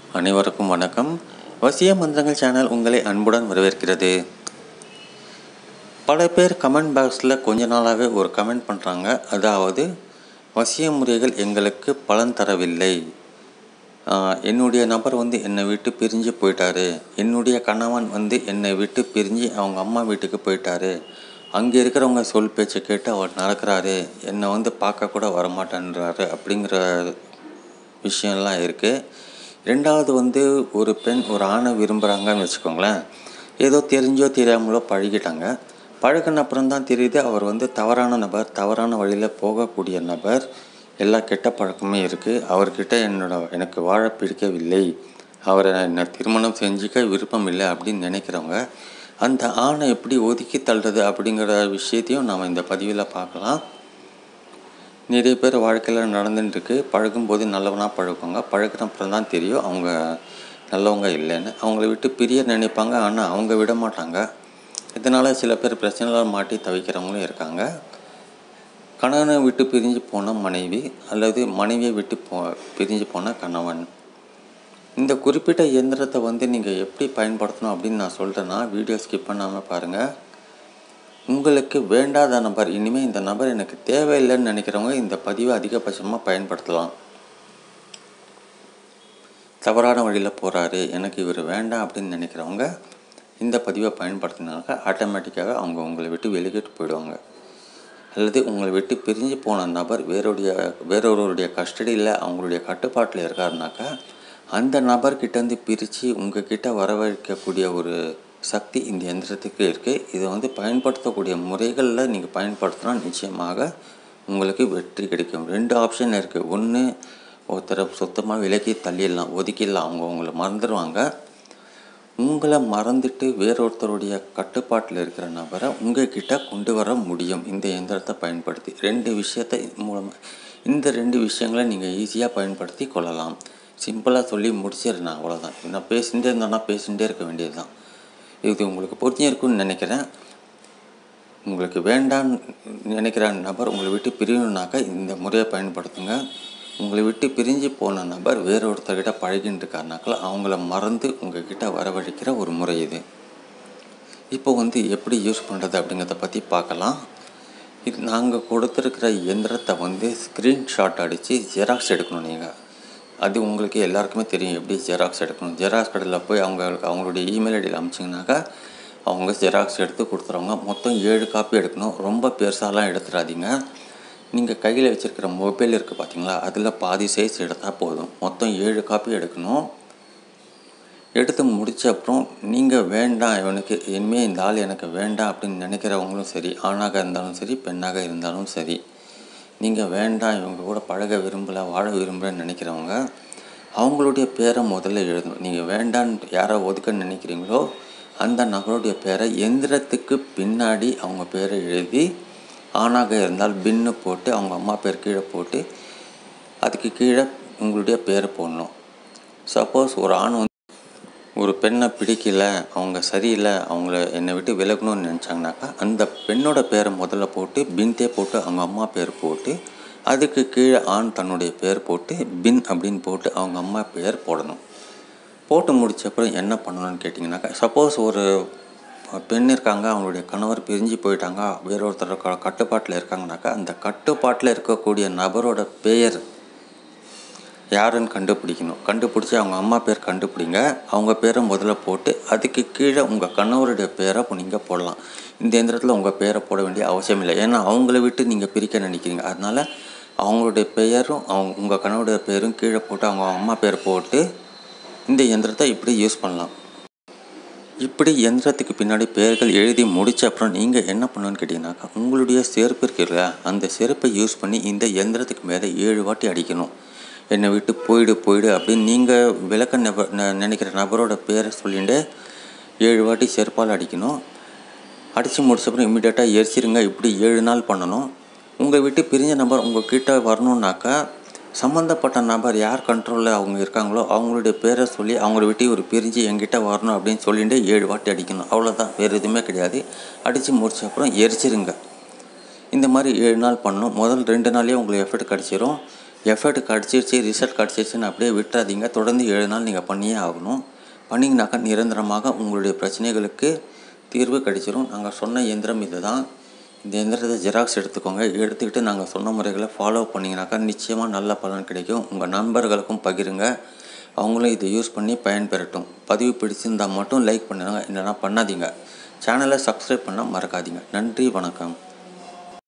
அனைவருக்கும் வணக்கம் வசிய மந்திரங்கள் சேனல் உங்களை அன்புடன் வரவேற்கிறது பல பேர் கமெண்ட் பாக்ஸில் கொஞ்ச நாளாகவே ஒரு கமெண்ட் பண்ணுறாங்க அதாவது வசிய முறைகள் எங்களுக்கு பலன் தரவில்லை ஆஹ், என்னுடைய நபர் வந்து என்னை விட்டு பிரிஞ்சு போயிட்டாரு என்னுடைய கணவன் வந்து என்னை விட்டு பிரிஞ்சு அவங்க அம்மா வீட்டுக்கு போயிட்டாரு அங்கே இருக்கிறவங்க சொல் பேச்சை கேட்டு அவர் நடக்கிறாரு என்னை வந்து பார்க்க கூட வரமாட்டேன்றாரு அப்படிங்கிற விஷயம்லாம் இருக்குது ரெண்டாவது வந்து ஒரு பெண் ஒரு ஆணை விரும்புகிறாங்கன்னு வச்சுக்கோங்களேன் ஏதோ தெரிஞ்சோ தெரியாமலோ பழகிட்டாங்க பழகின அப்புறம் தான் தெரியுது அவர் வந்து தவறான நபர் தவறான வழியில் போகக்கூடிய நபர் எல்லா கெட்ட பழக்கமே இருக்குது அவர்கிட்ட என்னோட எனக்கு வாழ பிடிக்கவில்லை அவரை என்னை திருமணம் செஞ்சுக்க விருப்பம் இல்லை அப்படின்னு நினைக்கிறவங்க அந்த ஆணை எப்படி ஒதுக்கி தள்ளுறது அப்படிங்கிற விஷயத்தையும் நாம் இந்த பதிவில் பார்க்கலாம் நிறைய பேர் வாழ்க்கையில் நடந்துட்டுருக்கு பழகும்போது நல்லவனாக பழகுவாங்க பழகுன அப்புறம் தான் தெரியும் அவங்க நல்லவங்க இல்லைன்னு அவங்கள விட்டு பிரிய நினைப்பாங்க ஆனால் அவங்க விட மாட்டாங்க இதனால் சில பேர் பிரச்சனைலாம் மாட்டி தவிக்கிறவங்களும் இருக்காங்க கணவனை விட்டு பிரிஞ்சு போன மனைவி அல்லது மனைவியை விட்டு போ பிரிஞ்சு போன கணவன் இந்த குறிப்பிட்ட இயந்திரத்தை வந்து நீங்கள் எப்படி பயன்படுத்தணும் அப்படின்னு நான் சொல்கிறேன்னா வீடியோ ஸ்கிப் பண்ணாமல் பாருங்கள் உங்களுக்கு வேண்டாத நபர் இனிமேல் இந்த நபர் எனக்கு தேவையில்லைன்னு நினைக்கிறவங்க இந்த பதிவை அதிகபட்சமாக பயன்படுத்தலாம் தவறான வழியில் போகிறாரு எனக்கு இவர் வேண்டாம் அப்படின்னு நினைக்கிறவங்க இந்த பதிவை பயன்படுத்தினாக்க ஆட்டோமேட்டிக்காக அவங்க உங்களை விட்டு வெளிக்கிட்டு போயிடுவாங்க அல்லது உங்களை விட்டு பிரிஞ்சு போன நபர் வேறொடைய வேறொருவருடைய கஸ்டடியில் அவங்களுடைய கட்டுப்பாட்டில் இருக்காருனாக்கா அந்த நபர்கிட்டேருந்து பிரித்து உங்ககிட்ட வரவழைக்கக்கூடிய ஒரு சக்தி இந்த எந்திரத்துக்கு இருக்குது இதை வந்து பயன்படுத்தக்கூடிய முறைகளில் நீங்கள் பயன்படுத்தினா நிச்சயமாக உங்களுக்கு வெற்றி கிடைக்கும் ரெண்டு ஆப்ஷன் இருக்குது ஒன்று ஒருத்தரை சுத்தமாக விலக்கி தள்ளிடலாம் ஒதுக்கிடலாம் அவங்க உங்களை மறந்துடுவாங்க உங்களை மறந்துட்டு வேறொருத்தருடைய கட்டுப்பாட்டில் இருக்கிற நபரை உங்ககிட்ட கொண்டு வர முடியும் இந்த எந்திரத்தை பயன்படுத்தி ரெண்டு விஷயத்தை மூலமாக இந்த ரெண்டு விஷயங்களை நீங்கள் ஈஸியாக பயன்படுத்தி கொள்ளலாம் சிம்பிளாக சொல்லி முடிச்சிடுறேன் அவ்வளோதான் நான் பேசிகிட்டே இருந்தேன்னா பேசிகிட்டே இருக்க வேண்டியது தான் இது உங்களுக்கு புரிஞ்சிருக்குன்னு நினைக்கிறேன் உங்களுக்கு வேண்டான்னு நினைக்கிற நபர் உங்களை விட்டு பிரியணுனாக்கா இந்த முறையை பயன்படுத்துங்க உங்களை விட்டு பிரிஞ்சு போன நபர் வேற ஒருத்தர்கிட்ட பழகின்னு இருக்காருனாக்கா அவங்கள மறந்து உங்ககிட்ட வரவழைக்கிற ஒரு முறை இது இப்போ வந்து எப்படி யூஸ் பண்ணுறது அப்படிங்கிறத பற்றி பார்க்கலாம் இது நாங்கள் கொடுத்துருக்கிற இயந்திரத்தை வந்து ஸ்க்ரீன்ஷாட் அடித்து ஜெராக்ஸ் எடுக்கணும் நீங்கள் அது உங்களுக்கு எல்லாருக்குமே தெரியும் எப்படி ஜெராக்ஸ் எடுக்கணும் ஜெராக்ஸ் கடையில் போய் அவங்க அவங்களுடைய இமெயில் ஐடியில் அமிச்சிங்கனாக்கா அவங்க ஜெராக்ஸ் எடுத்து கொடுத்துருவாங்க மொத்தம் ஏழு காப்பி எடுக்கணும் ரொம்ப பெருசாலாம் எடுத்துடாதீங்க நீங்கள் கையில் வச்சுருக்கிற மொபைல் இருக்குது பார்த்தீங்களா அதில் பாதி சைஸ் எடுத்தால் போதும் மொத்தம் ஏழு காப்பி எடுக்கணும் எடுத்து முடிச்ச அப்புறம் நீங்கள் வேண்டாம் இவனுக்கு இனிமேல் இந்த ஆள் எனக்கு வேண்டாம் அப்படின்னு நினைக்கிறவங்களும் சரி ஆணாக இருந்தாலும் சரி பெண்ணாக இருந்தாலும் சரி நீங்கள் வேண்டாம் இவங்க கூட பழக விரும்பலை வாழ விரும்புகிறேன்னு நினைக்கிறவங்க அவங்களுடைய பேரை முதல்ல எழுதணும் நீங்கள் வேண்டான்னு யாரை ஒதுக்க நினைக்கிறீங்களோ அந்த நபருடைய பேரை எந்திரத்துக்கு பின்னாடி அவங்க பேரை எழுதி ஆணாக இருந்தால் பின்னு போட்டு அவங்க அம்மா பேர் கீழே போட்டு அதுக்கு கீழே உங்களுடைய பேரை போடணும் சப்போஸ் ஒரு ஆண் வந்து ஒரு பெண்ணை பிடிக்கல அவங்க சரியில்லை அவங்கள என்னை விட்டு விலகணும்னு நினச்சாங்கனாக்கா அந்த பெண்ணோட பேரை முதல்ல போட்டு பின்தே போட்டு அவங்க அம்மா பேர் போட்டு அதுக்கு கீழே ஆண் தன்னுடைய பேர் போட்டு பின் அப்படின்னு போட்டு அவங்க அம்மா பேர் போடணும் போட்டு முடிச்ச அப்புறம் என்ன பண்ணணும்னு கேட்டிங்கனாக்கா சப்போஸ் ஒரு பெண் இருக்காங்க அவங்களுடைய கணவர் பிரிஞ்சு போயிட்டாங்க வேறொருத்தர் க- கட்டுப்பாட்டில் இருக்காங்கனாக்கா அந்த கட்டுப்பாட்டில் இருக்கக்கூடிய நபரோட பெயர் யாருன்னு கண்டுபிடிக்கணும் கண்டுபிடிச்சி அவங்க அம்மா பேர் கண்டுபிடிங்க அவங்க பேரை முதல்ல போட்டு அதுக்கு கீழே உங்கள் கணவருடைய பேரை இப்போ நீங்கள் போடலாம் இந்த எந்திரத்தில் உங்கள் பேரை போட வேண்டிய அவசியம் இல்லை ஏன்னா அவங்கள விட்டு நீங்கள் பிரிக்க நினைக்கிறீங்க அதனால் அவங்களுடைய பெயரும் அவங்க உங்கள் கணவருடைய பேரும் கீழே போட்டு அவங்க அம்மா பேர் போட்டு இந்த எந்திரத்தை இப்படி யூஸ் பண்ணலாம் இப்படி எந்திரத்துக்கு பின்னாடி பெயர்கள் எழுதி முடிச்ச அப்புறம் நீங்கள் என்ன பண்ணணும்னு கேட்டிங்கனாக்கா உங்களுடைய செருப்பு இருக்குல்ல அந்த செருப்பை யூஸ் பண்ணி இந்த எந்திரத்துக்கு மேலே ஏழு வாட்டி அடிக்கணும் என்னை விட்டு போயிடு போயிடு அப்படின்னு நீங்கள் விளக்க நபர் ந- நினைக்கிற நபரோட பேரை சொல்லிட்டு ஏழு வாட்டி செருப்பால் அடிக்கணும் அடித்து முடிச்ச அப்புறம் இம்மிடியேட்டாக எரிச்சிருங்க இப்படி ஏழு நாள் பண்ணணும் உங்கள் விட்டு பிரிஞ்ச நபர் உங்கள் கிட்ட வரணுன்னாக்கா சம்மந்தப்பட்ட நபர் யார் கண்ட்ரோலில் அவங்க இருக்காங்களோ அவங்களுடைய பேரை சொல்லி அவங்கள விட்டு ஒரு பிரிஞ்சு என்கிட்ட வரணும் அப்படின்னு சொல்லிட்டு ஏழு வாட்டி அடிக்கணும் அவ்வளோதான் வேறு எதுவுமே கிடையாது அடித்து முடிச்ச அப்புறம் எரிச்சிருங்க இந்த மாதிரி ஏழு நாள் பண்ணணும் முதல் ரெண்டு நாள்லேயே உங்களுக்கு எஃபர்ட் கிடச்சிரும் எஃபர்ட் கிடச்சிருச்சு ரிசல்ட் கிடச்சிருச்சுன்னு அப்படியே விட்டுறாதீங்க தொடர்ந்து ஏழு நாள் நீங்கள் பண்ணியே ஆகணும் பண்ணிங்கனாக்கா நிரந்தரமாக உங்களுடைய பிரச்சனைகளுக்கு தீர்வு கிடைச்சிரும் நாங்கள் சொன்ன எந்திரம் இது தான் இந்த எந்திரத்தை ஜெராக்ஸ் எடுத்துக்கோங்க எடுத்துக்கிட்டு நாங்கள் சொன்ன முறைகளை ஃபாலோ பண்ணிங்கனாக்கா நிச்சயமாக நல்ல பலன் கிடைக்கும் உங்கள் நண்பர்களுக்கும் பகிருங்க அவங்களும் இதை யூஸ் பண்ணி பயன்பெறட்டும் பதிவு பிடிச்சிருந்தால் மட்டும் லைக் பண்ணுங்க இல்லைனா பண்ணாதீங்க சேனலை சப்ஸ்கிரைப் பண்ண மறக்காதீங்க நன்றி வணக்கம்